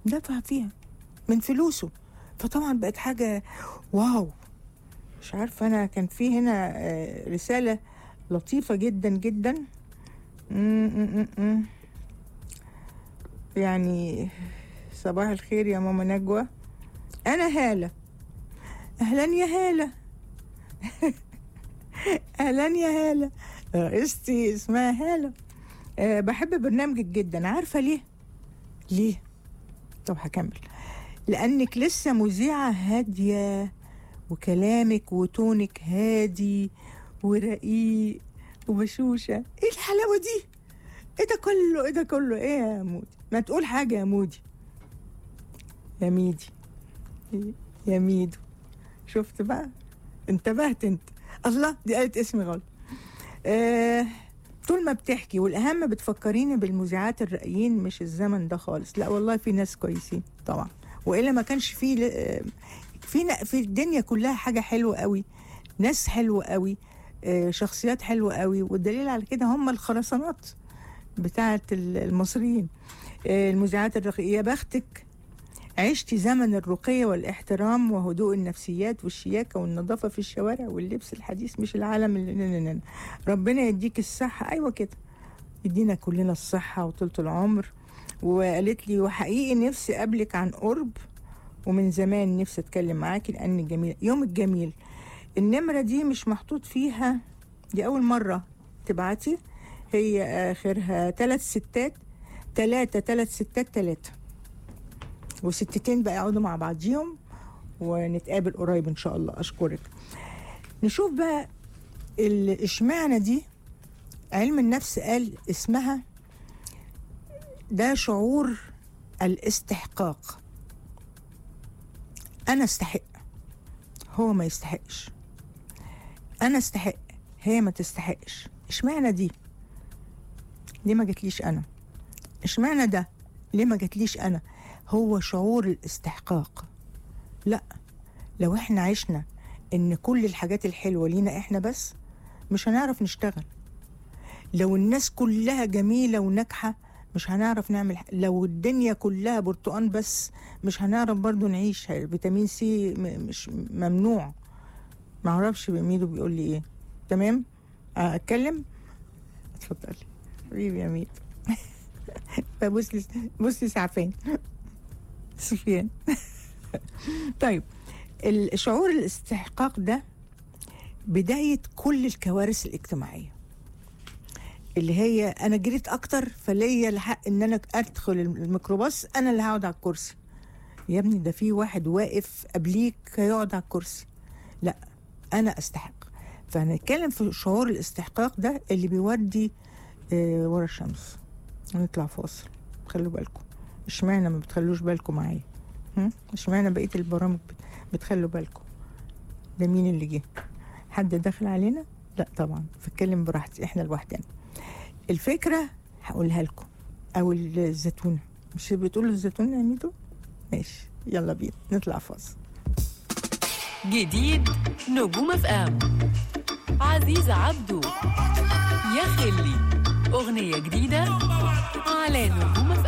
دفع فيها من فلوسه فطبعا بقت حاجة واو مش عارفة أنا كان في هنا آه، رسالة لطيفة جدا جدا م- م- م- م. يعني صباح الخير يا ماما نجوى أنا هالة أهلا يا هالة أهلا يا هالة رئيستي اسمها هالة أه بحب برنامجك جدا عارفة ليه؟ ليه؟ طب هكمل لأنك لسه مذيعة هادية وكلامك وتونك هادي ورقيق وبشوشة ايه الحلاوة دي؟ ايه ده كله ايه ده كله ايه يا مودي؟ ما تقول حاجة يا مودي يا ميدي يا ميدو شفت بقى انتبهت انت الله دي قالت اسمي غلط آه طول ما بتحكي والاهم بتفكريني بالمذيعات الرقيين مش الزمن ده خالص لا والله في ناس كويسين طبعا والا ما كانش في ل- آه، في ن- في الدنيا كلها حاجه حلوه قوي ناس حلوه قوي آه، شخصيات حلوه قوي والدليل على كده هم الخرسانات بتاعه ال- المصريين آه، المذيعات الرقيقه يا بختك عشتي زمن الرقي والاحترام وهدوء النفسيات والشياكة والنظافة في الشوارع واللبس الحديث مش العالم اللي نننن. ربنا يديك الصحة أيوة كده يدينا كلنا الصحة وطولة العمر وقالت لي وحقيقي نفسي أقابلك عن قرب ومن زمان نفسي أتكلم معاكي لأن جميل يوم الجميل النمرة دي مش محطوط فيها دي أول مرة تبعتي هي آخرها ثلاث ستات ثلاثة ثلاث ستات ثلاثة وستتين بقى يقعدوا مع بعضيهم ونتقابل قريب ان شاء الله اشكرك نشوف بقى ال- اشمعنى دي علم النفس قال اسمها ده شعور الاستحقاق انا استحق هو ما يستحقش انا استحق هي ما تستحقش اشمعنى دي ليه ما جاتليش انا اشمعنى ده ليه ما جاتليش انا هو شعور الاستحقاق لا لو احنا عشنا ان كل الحاجات الحلوه لينا احنا بس مش هنعرف نشتغل لو الناس كلها جميله وناجحه مش هنعرف نعمل ح- لو الدنيا كلها برتقان بس مش هنعرف برضو نعيش فيتامين سي م- مش ممنوع ما اعرفش ميدو بيقول لي ايه تمام اتكلم اتفضلي حبيبي يا ميدو بص لي بص لي سعفان سفيان طيب الشعور الاستحقاق ده بداية كل الكوارث الاجتماعية اللي هي أنا جريت أكتر فليا الحق إن أنا أدخل الميكروباص أنا اللي هقعد على الكرسي يا ابني ده في واحد واقف قبليك هيقعد على الكرسي لا أنا أستحق فهنتكلم في شعور الاستحقاق ده اللي بيودي آه ورا الشمس نطلع فاصل خلوا بالكم اشمعنى ما بتخلوش بالكم معايا هم؟ اشمعنى بقيه البرامج بت- بتخلوا بالكم ده مين اللي جه حد داخل علينا لا طبعا فاتكلم براحتي احنا لوحدنا الفكره هقولها لكم او الزيتونه مش بتقولوا الزيتونه يا ميدو ماشي يلا بينا نطلع فاصل جديد نجوم اف ام عزيز عبده يا خلي اغنيه جديده على نجوم اف